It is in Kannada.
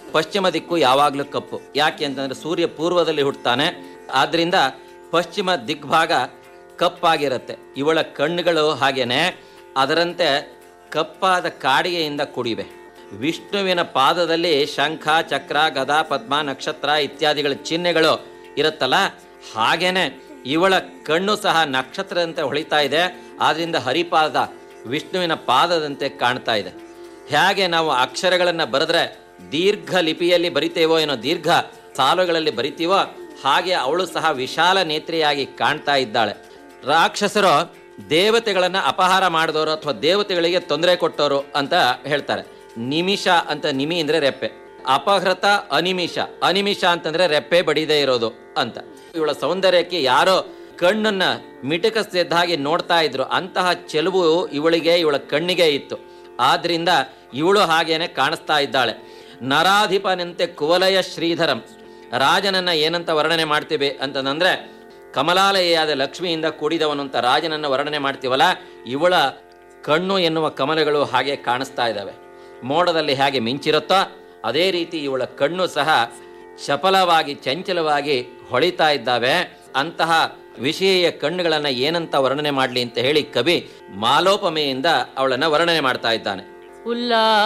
ಪಶ್ಚಿಮ ದಿಕ್ಕು ಯಾವಾಗಲೂ ಕಪ್ಪು ಯಾಕೆ ಅಂತಂದ್ರೆ ಸೂರ್ಯ ಪೂರ್ವದಲ್ಲಿ ಹುಟ್ಟುತ್ತಾನೆ ಆದ್ರಿಂದ ಪಶ್ಚಿಮ ದಿಗ್ಭಾಗ ಕಪ್ಪಾಗಿರುತ್ತೆ ಇವಳ ಕಣ್ಣುಗಳು ಹಾಗೇನೆ ಅದರಂತೆ ಕಪ್ಪಾದ ಕಾಡಿಗೆಯಿಂದ ಕೂಡಿವೆ ವಿಷ್ಣುವಿನ ಪಾದದಲ್ಲಿ ಶಂಖ ಚಕ್ರ ಗದಾ ಪದ್ಮ ನಕ್ಷತ್ರ ಇತ್ಯಾದಿಗಳ ಚಿಹ್ನೆಗಳು ಇರುತ್ತಲ್ಲ ಹಾಗೇನೆ ಇವಳ ಕಣ್ಣು ಸಹ ನಕ್ಷತ್ರದಂತೆ ಹೊಳಿತಾ ಇದೆ ಆದ್ರಿಂದ ಹರಿಪಾದ ವಿಷ್ಣುವಿನ ಪಾದದಂತೆ ಕಾಣ್ತಾ ಇದೆ ಹೇಗೆ ನಾವು ಅಕ್ಷರಗಳನ್ನು ಬರೆದ್ರೆ ದೀರ್ಘ ಲಿಪಿಯಲ್ಲಿ ಬರಿತೇವೋ ಏನೋ ದೀರ್ಘ ಸಾಲುಗಳಲ್ಲಿ ಬರಿತೀವೋ ಹಾಗೆ ಅವಳು ಸಹ ವಿಶಾಲ ನೇತ್ರಿಯಾಗಿ ಕಾಣ್ತಾ ಇದ್ದಾಳೆ ರಾಕ್ಷಸರು ದೇವತೆಗಳನ್ನ ಅಪಹಾರ ಮಾಡಿದವರು ಅಥವಾ ದೇವತೆಗಳಿಗೆ ತೊಂದರೆ ಕೊಟ್ಟವರು ಅಂತ ಹೇಳ್ತಾರೆ ನಿಮಿಷ ಅಂತ ನಿಮಿ ಅಂದ್ರೆ ರೆಪ್ಪೆ ಅಪಹೃತ ಅನಿಮಿಷ ಅನಿಮಿಷ ಅಂತಂದ್ರೆ ರೆಪ್ಪೆ ಬಡಿದೇ ಇರೋದು ಅಂತ ಇವಳ ಸೌಂದರ್ಯಕ್ಕೆ ಯಾರೋ ಕಣ್ಣನ್ನ ಮಿಟಕಸ್ತಿದ್ದ ಹಾಗೆ ನೋಡ್ತಾ ಇದ್ರು ಅಂತಹ ಚೆಲುವು ಇವಳಿಗೆ ಇವಳ ಕಣ್ಣಿಗೆ ಇತ್ತು ಆದ್ರಿಂದ ಇವಳು ಹಾಗೇನೆ ಕಾಣಿಸ್ತಾ ಇದ್ದಾಳೆ ನರಾಧಿಪನಂತೆ ಕುವಲಯ ಶ್ರೀಧರಂ ರಾಜನನ್ನ ಏನಂತ ವರ್ಣನೆ ಮಾಡ್ತೀವಿ ಅಂತಂದ್ರೆ ಕಮಲಾಲಯಾದ ಲಕ್ಷ್ಮಿಯಿಂದ ಕೂಡಿದವನು ಅಂತ ರಾಜನನ್ನ ವರ್ಣನೆ ಮಾಡ್ತೀವಲ್ಲ ಇವಳ ಕಣ್ಣು ಎನ್ನುವ ಕಮಲಗಳು ಹಾಗೆ ಕಾಣಿಸ್ತಾ ಇದ್ದಾವೆ ಮೋಡದಲ್ಲಿ ಹೇಗೆ ಮಿಂಚಿರುತ್ತೋ ಅದೇ ರೀತಿ ಇವಳ ಕಣ್ಣು ಸಹ ಚಪಲವಾಗಿ ಚಂಚಲವಾಗಿ ಹೊಳಿತಾ ಇದ್ದಾವೆ ಅಂತಹ ವಿಷಯ ಕಣ್ಣುಗಳನ್ನ ಏನಂತ ವರ್ಣನೆ ಮಾಡಲಿ ಅಂತ ಹೇಳಿ ಕವಿ ಮಾಲೋಪಮೆಯಿಂದ ಅವಳನ್ನ ವರ್ಣನೆ ಮಾಡ್ತಾ ಇದ್ದಾನೆ ಉಲ್ಲಾ